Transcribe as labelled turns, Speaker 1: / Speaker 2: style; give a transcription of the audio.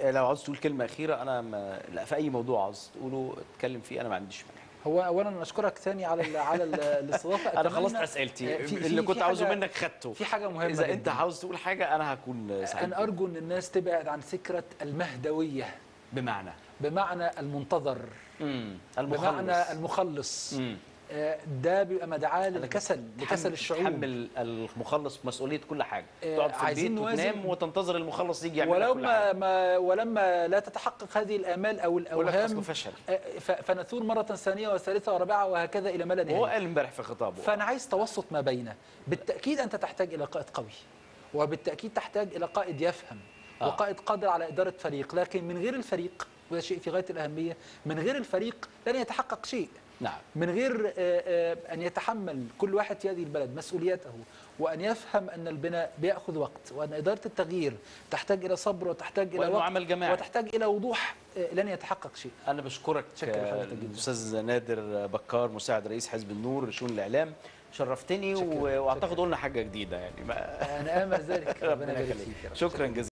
Speaker 1: لو عاوز تقول كلمه اخيره انا ما لا في اي موضوع عاوز تقوله اتكلم فيه انا ما عنديش مانع
Speaker 2: هو اولا اشكرك ثاني على ال على ال- الاستضافه
Speaker 1: انا
Speaker 2: أتمنى-
Speaker 1: خلصت اسئلتي
Speaker 2: آه، في-
Speaker 1: اللي
Speaker 2: في-
Speaker 1: كنت
Speaker 2: في
Speaker 1: عاوزه
Speaker 2: حاجة-
Speaker 1: منك خدته
Speaker 2: في حاجه مهمه
Speaker 1: اذا
Speaker 2: جداً.
Speaker 1: انت عاوز تقول حاجه انا هكون سعيد
Speaker 2: انا ارجو ان الناس تبعد عن فكره المهدويه
Speaker 1: بمعنى
Speaker 2: بمعنى المنتظر
Speaker 1: امم
Speaker 2: بمعنى المخلص
Speaker 1: امم
Speaker 2: آه، ده بيبقى مدعاه للكسل لكسل الشعوب
Speaker 1: تحمل المخلص مسؤوليه كل حاجه
Speaker 2: آه،
Speaker 1: تقعد في
Speaker 2: عايزين
Speaker 1: البيت
Speaker 2: نوازن.
Speaker 1: وتنام وتنتظر المخلص يجي يعمل لك
Speaker 2: ولو
Speaker 1: كل حاجه
Speaker 2: ما, ما ولما لا تتحقق هذه الامال او
Speaker 1: يقول لك اصله
Speaker 2: الاوهام
Speaker 1: فشل
Speaker 2: آه، ف- فنثور مره ثانيه وثالثه ورابعه وهكذا الى ما لا
Speaker 1: وهو
Speaker 2: نهايه
Speaker 1: قال امبارح في خطابه
Speaker 2: فانا عايز توسط ما بين بالتاكيد انت تحتاج الى قائد قوي وبالتاكيد تحتاج الى قائد يفهم
Speaker 1: آه.
Speaker 2: وقائد قادر على اداره فريق لكن من غير الفريق وده شيء في غايه الاهميه من غير الفريق لن يتحقق شيء
Speaker 1: نعم
Speaker 2: من غير آه، آه، ان يتحمل كل واحد في هذه البلد مسؤوليته وان يفهم ان البناء بياخذ وقت وان اداره التغيير تحتاج الى صبر وتحتاج الى
Speaker 1: وإنه
Speaker 2: وقت
Speaker 1: عمل جماعي.
Speaker 2: وتحتاج الى وضوح آه، لن يتحقق شيء
Speaker 1: انا بشكرك
Speaker 2: شكرا
Speaker 1: آه،
Speaker 2: لحضرتك جدا.
Speaker 1: الاستاذ نادر بكار مساعد رئيس حزب النور لشؤون الاعلام شرفتني
Speaker 2: شكرا.
Speaker 1: و- واعتقد
Speaker 2: شكرا.
Speaker 1: قلنا حاجه جديده يعني ما
Speaker 2: انا امل ذلك
Speaker 1: ربنا يخليك
Speaker 2: فيك يا رب.
Speaker 1: شكرا جزيلا